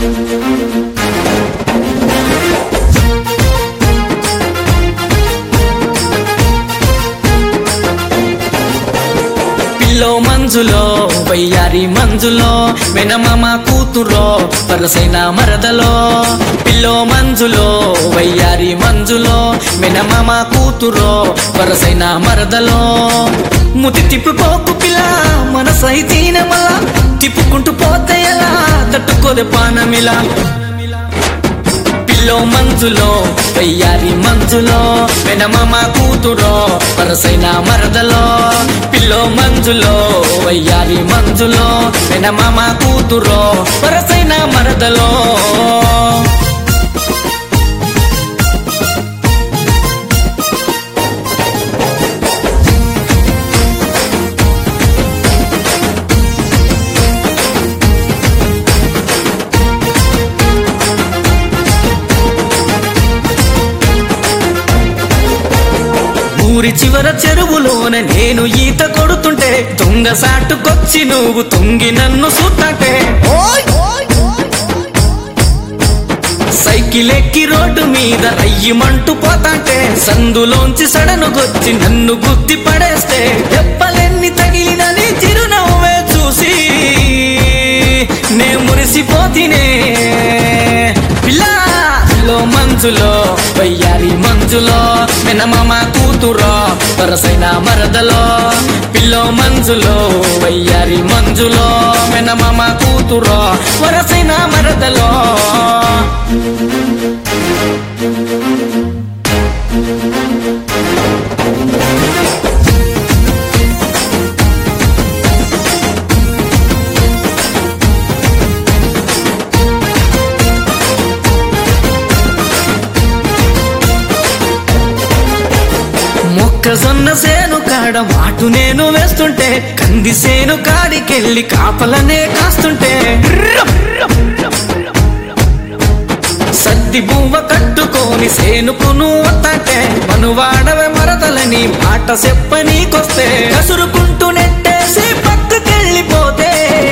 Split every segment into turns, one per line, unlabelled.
pillow మంజులో వయ్యారి మంజులో వెనమమ కూతురో వరసైన మరదలో pillow మంజులో వయ్యారి మంజులో వెనమమ కూతురో వరసైన మరదలో ముతి తిప్పుకోకు పిల్ల మనసైతీన మళ్ళా తిప్పుకుంటూ పోతే ఎలా తట్టుకోదే పానమిలా పిల్లో మంజులో వయ్యారి మంజులో వెనమమ కూతురో వరసైన మరదలో పిల్లో మంజులో వయ్యారి మంజులో వెనమమ కూతురో వరసైన మరదలో ఊరి చివర చెరువులోన నేను ఈత కొడుతుంటే తుంగ సాటుకొచ్చి నువ్వు తుంగి నన్ను సుత్తంటే సైకిల్ ఎక్కి రోడ్డు మీద రయ్యమంటూ పోతాంటే సందులోంచి సడనుగొచ్చి నన్ను గుద్ది పడేస్తే దెబ్బలెన్ని తగిలినని చిరునవ్వే చూసి నే మురిసిపోతినే పిల్లా పిల్లో మంజులో వయ్యారి మంజులో మెనమామ కూతురో వరసైన మరదలో పిల్లో మంజులో వయ్యారి మంజులో మెనమామ కూతురో వరసైన మరదలో మొక్కజొన్న సేను కాడ మాటు నేను వేస్తుంటే కంది సేను కాడికెళ్ళి కాపలనే కాస్తుంటే సద్ది బువ్వ కట్టుకొని సేనుకును వత్తంటే మనువాడవే మరదలని మాట చెప్పనీకొస్తే కసురుకుంటూ నెట్టేసి పక్కకెళ్ళిపోతే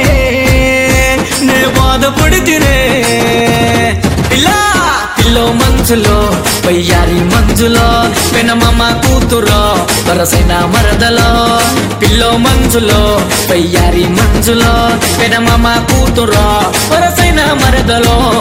నే బాధపడితిరే పిల్లా పిల్లో మంచులో వయ్యారి మంజులో వెనమమ కూతురో వరసైన మరదలో పిల్లో మంజులో వయ్యారి మంజులో వెనమమ కూతురో వరసైన మరదలో